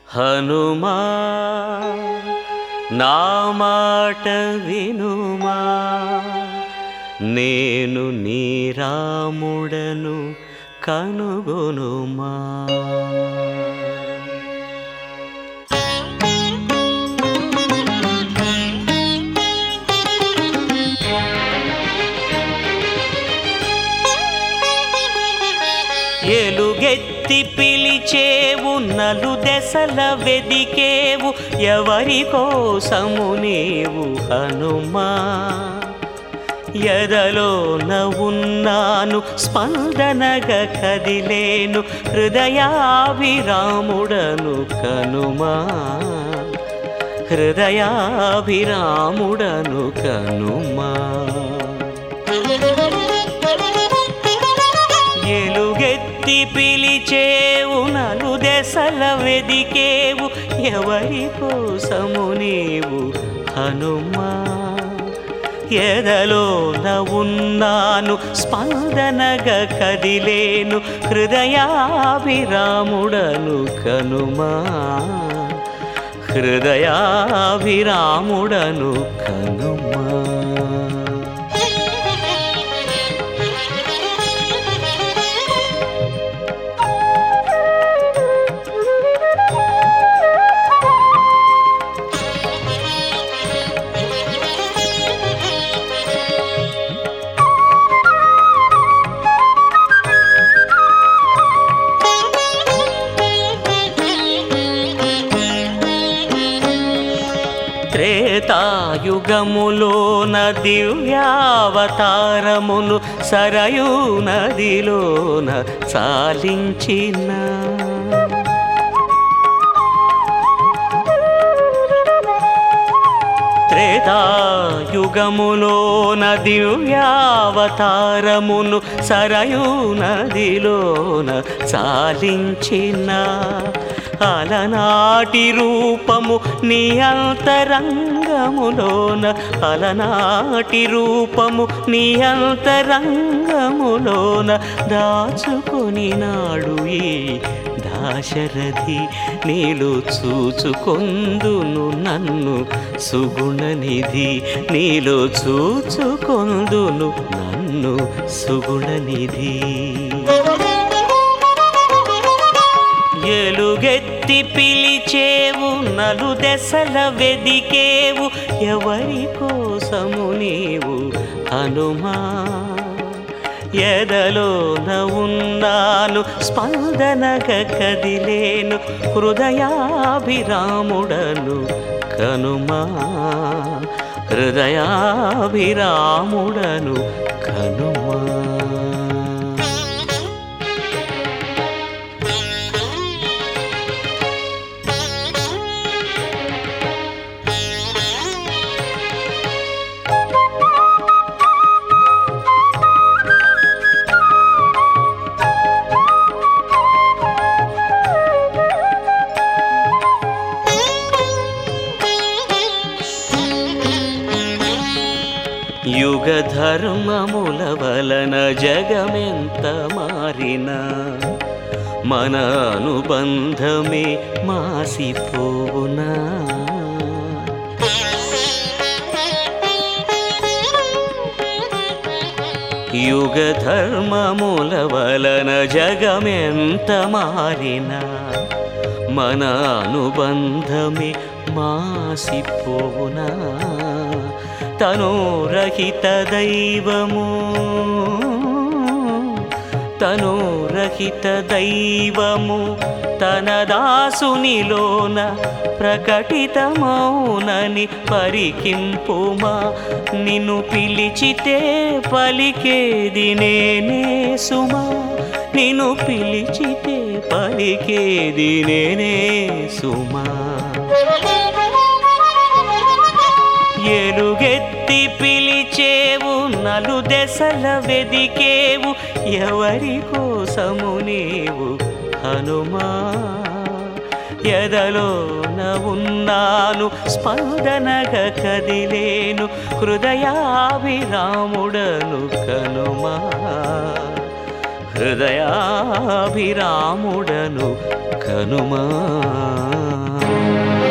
హనుమా నా మాట వినుమా నేను నీ రాముడను కనుగొనుమా ఎలుగెత్తి పిలిచేవు నలు దశల వెదికేవు ఎవరి కోసము నీవు హనుమా ఎదలోన ఉన్నాను స్పందనగా కదిలేను హృదయాభిరాముడను కనుమా హృదయాభిరాముడను కనుమా ఎలుగెత్తి పిలిచేవు నలు దశల వెదికేవు ఎవరి కోసము నీవు హనుమా ఎదలోన ఉన్నాను స్పందనగా కదిలేను హృదయాభిరాముడను కనుమా హృదయాభిరాముడను కనుమా త్రేతాయుగములోన దివ్యావతారమును సరయూ నదిలోన చాలించిన త్రేతాయుగములోన దివ్యావతారమును సరయూ నదిలోన చాలించిన అలనాటి రూపము నీ అంతరంగములోన అలనాటి రూపము నీ అంతరంగములోన దాచుకొని నాడు ఈ దాశరథి నీలో చూచుకొందును నన్ను సుగుణనిధి నీలో చూచుకొందును నన్ను సుగుణనిధి ఎలుగెత్తి పిలిచేవు నలు దశల వెదికేవు ఎవరి కోసము నీవు హనుమా ఎదలోన ఉన్నాను స్పందనగా కదిలేను హృదయాభిరాముడను కనుమా హృదయాభిరాముడను కనుమా యుగ ధర్మముల వలన జగమెంత మారినా మన అనుబంధమే మాసిపోవునా యుగ ధర్మముల వలన జగమెంత మారినా మన అనుబంధమే మాసిపోవునా తను రహిత దైవము తను రహిత దైవము తన దాసునిలోన ప్రకటితమౌనని పరికింపుమా నిన్ను పిలిచితే పలికేది నేనే సుమా నిన్ను పిలిచితే పలికేది నేనే సుమా ఎలుగెత్తి పిలిచేవు నలు దశల వెదికేవు ఎవరి కోసము నీవు హనుమా ఎదలోన ఉన్నాను స్పందనగా కదిలేను హృదయాభిరాముడను కనుమా హృదయాభిరాముడను కనుమా